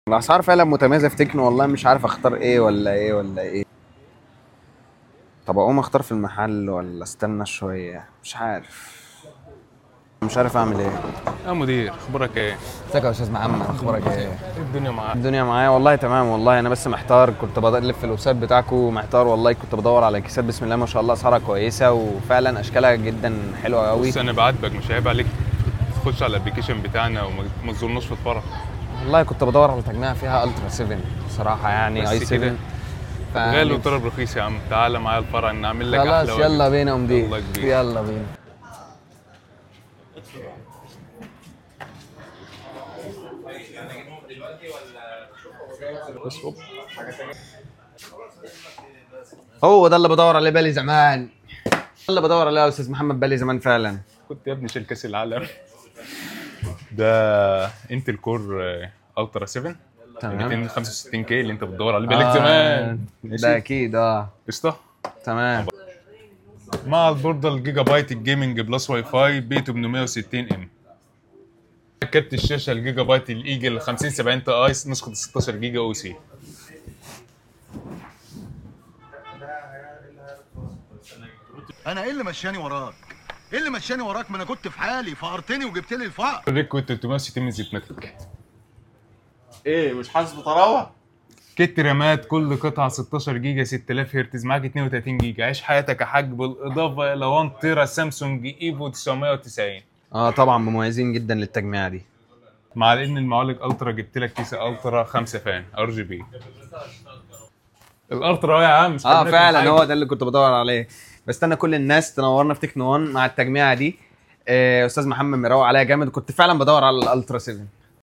الاسعار فعلا متميزه في تكنو والله مش عارف اختار ايه ولا ايه ولا ايه طب اقوم اختار في المحل ولا استنى شويه مش عارف مش عارف اعمل ايه يا مدير اخبارك ايه؟ ازيك يا استاذ محمد اخبارك ايه ايه الدنيا معاك؟ الدنيا معايا والله تمام والله انا بس محتار كنت بلف في الويب سايت بتاعكم محتار والله كنت بدور على كيسات بسم الله ما شاء الله اسعارها كويسه وفعلا اشكالها جدا حلوه قوي بص انا بعاتبك مش عيب عليك تخش على الابلكيشن بتاعنا وما ما تزورناش في الفرع والله كنت بدور على تجميع فيها الترا 7 بصراحه يعني بس اي 7 كده؟ ف- غالي وطلب رخيص يا عم تعالى معايا الفرع نعمل لك خلاص احلى يلا واجب. بينا ومدير يلا كبير. يلا بينا بس هوب هو ده اللي بدور عليه بالي زمان ده اللي بدور عليه يا استاذ محمد بالي زمان فعلا كنت يا ابني شيل كاس العالم ده انتل كور الترا 7 تمام 265 كي اللي انت بتدور عليه بقالك آه، زمان ده ماشي اكيد اه قشطه تمام مع البوردة الجيجا بايت الجيمنج بلس واي فاي ب 860 ام كارت الشاشه الجيجا بايت الايجل 50 70 تي اي نسخه 16 جيجا او سي انا ايه اللي مشاني وراك ايه اللي مشاني وراك ما انا كنت في حالي فقرتني وجبت لي الفقر ريكويت 360 من زيتمتك ايه مش حاسس بطراوه كت رامات كل قطعه 16 جيجا 6000 هرتز معاك 32 جيجا عيش حياتك يا حاج بالاضافه الى 1 تيرا سامسونج ايفو 990 اه طبعا مميزين جدا للتجميع دي مع ان المعالج الترا جبت لك كيسه الترا 5 فان ار جي بي الالترا أهو يا عم مش اه خدناك فعلا من هو حاجة. ده اللي كنت بدور عليه بستنى كل الناس تنورنا في تكنو 1 مع التجميعه دي آه، استاذ محمد مروق عليا جامد كنت فعلا بدور على الالترا 7